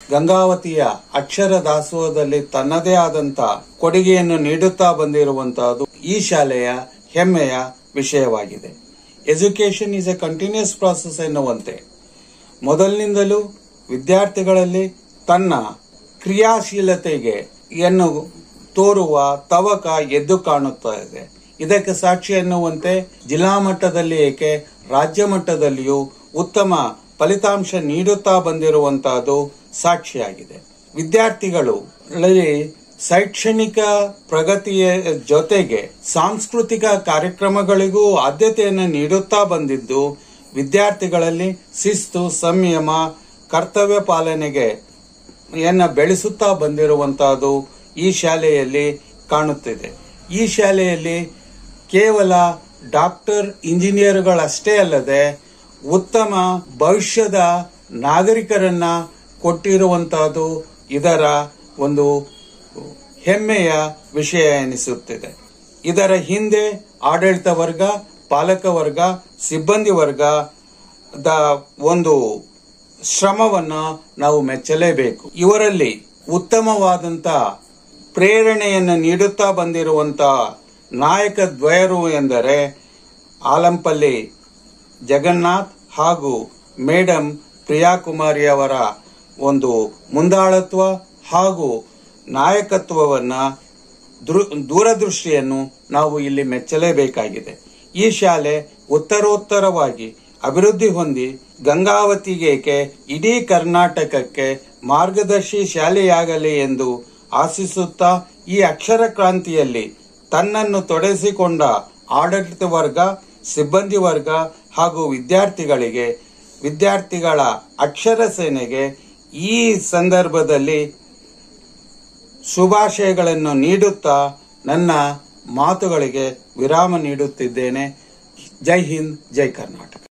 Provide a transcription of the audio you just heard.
ಗಂಗಾವತಿಯ ಅಕ್ಷರ ದಾಸೋಹದಲ್ಲಿ ತನ್ನದೇ ಆದಂತ ಕೊಡುಗೆಯನ್ನು ನೀಡುತ್ತಾ ಬಂದಿರುವಂತಹದ್ದು ಈ ಶಾಲೆಯ ಹೆಮ್ಮೆಯ ವಿಷಯವಾಗಿದೆ education is a continuous process ಎನ್ನುವಂತೆ ಮೊದಲಿನಿಂದಲೂ ವಿದ್ಯಾರ್ಥಿಗಳಲ್ಲಿ ತನ್ನ ಕ್ರಿಯಾಶೀಲತೆಗೆ ಯನ್ನು ತೋರುವ ತವಕ ಎದ್ದು ಕಾಣುತ್ತಾ ಇದೆ ಇದಕ್ಕೆ ಸಾಕ್ಷಿ ಎನ್ನುವಂತೆ ಜಿಲ್ಲಾ ಮಟ್ಟದಲ್ಲಿ ಏಕೆ ರಾಜ್ಯ ಮಟ್ಟದಲ್ಲಿಯೂ ಉತ್ತಮ ಫಲಿತಾಂಶ ನೀಡುತ್ತಾ ಬಂದಿರುವಂತಹದ್ದು ಸಾಕ್ಷಿಯಾಗಿದೆ ವಿದ್ಯಾರ್ಥಿಗಳು ಗಳಲ್ಲಿ ಶೈಕ್ಷಣಿಕ ಪ್ರಗತಿಯ ಜೊತೆಗೆ ಸಾಂಸ್ಕೃತಿಕ ಕಾರ್ಯಕ್ರಮಗಳಿಗೂ ಆದ್ಯತೆಯನ್ನು ನೀಡುತ್ತಾ ಬಂದಿದ್ದು ವಿದ್ಯಾರ್ಥಿಗಳಲ್ಲಿ ಶಿಸ್ತು ಸಂಯಮ ಕರ್ತವ್ಯ ಪಾಲನೆಗೆ ಯನ್ನ ಬೆಳೆಸುತ್ತಾ ಬಂದಿರುವಂತಹದ್ದು ಈ ಶಾಲೆಯಲ್ಲಿ ಕಾಣುತ್ತಿದೆ ಈ ಶಾಲೆಯಲ್ಲಿ ಕೇವಲ ಡಾಕ್ಟರ್ ಇಂಜಿನಿಯರ್ಗಳಷ್ಟೇ ಅಲ್ಲದೆ ಉತ್ತಮ ಭವಿಷ್ಯದ ನಾಗರಿಕರನ್ನ ಕೊಟ್ಟಿರುವಂತಹದ್ದು ಇದರ ಒಂದು ಹೆಮ್ಮೆಯ ವಿಷಯ ಎನಿಸುತ್ತಿದೆ ಇದರ ಹಿಂದೆ ಆಡಳಿತ ವರ್ಗ ಪಾಲಕ ವರ್ಗ ಸಿಬ್ಬಂದಿ ವರ್ಗ ದ ಒಂದು ಶ್ರಮವನ್ನ ನಾವು ಮೆಚ್ಚಲೇಬೇಕು ಇವರಲ್ಲಿ ಉತ್ತಮವಾದಂತ ಪ್ರೇರಣೆಯನ್ನು ನೀಡುತ್ತಾ ಬಂದಿರುವಂತಹ ನಾಯಕ ದ್ವಯರು ಎಂದರೆ ಆಲಂಪಲ್ಲಿ ಜಗನ್ನಾಥ್ ಹಾಗೂ ಮೇಡಮ್ ಪ್ರಿಯಾಕುಮಾರಿ ಅವರ ಒಂದು ಮುಂದಾಳತ್ವ ಹಾಗೂ ನಾಯಕತ್ವವನ್ನ ದೃ- ದೂರದೃಷ್ಟಿಯನ್ನು ನಾವು ಇಲ್ಲಿ ಮೆಚ್ಚಲೇಬೇಕಾಗಿದೆ ಈ ಶಾಲೆ ಉತ್ತರೋತ್ತರವಾಗಿ ಅಭಿವೃದ್ಧಿ ಹೊಂದಿ ಗಂಗಾವತಿಗೇಕೆ ಇಡೀ ಕರ್ನಾಟಕಕ್ಕೆ ಮಾರ್ಗದರ್ಶಿ ಶಾಲೆಯಾಗಲಿ ಎಂದು ಆಶಿಸುತ್ತಾ ಈ ಅಕ್ಷರ ಕ್ರಾಂತಿಯಲ್ಲಿ ತನ್ನನ್ನು ತೊಡಗಿಸಿಕೊಂಡ ಆಡಳಿತ ವರ್ಗ ಸಿಬ್ಬಂದಿ ವರ್ಗ ಹಾಗೂ ವಿದ್ಯಾರ್ಥಿಗಳಿಗೆ ವಿದ್ಯಾರ್ಥಿಗಳ ಅಕ್ಷರ ಸೇನೆಗೆ ಈ ಸಂದರ್ಭದಲ್ಲಿ ಶುಭಾಶಯಗಳನ್ನು ನೀಡುತ್ತಾ ನನ್ನ ಮಾತುಗಳಿಗೆ ವಿರಾಮ ನೀಡುತ್ತಿದ್ದೇನೆ ಜೈ ಹಿಂದ್ ಜೈ ಕರ್ನಾಟಕ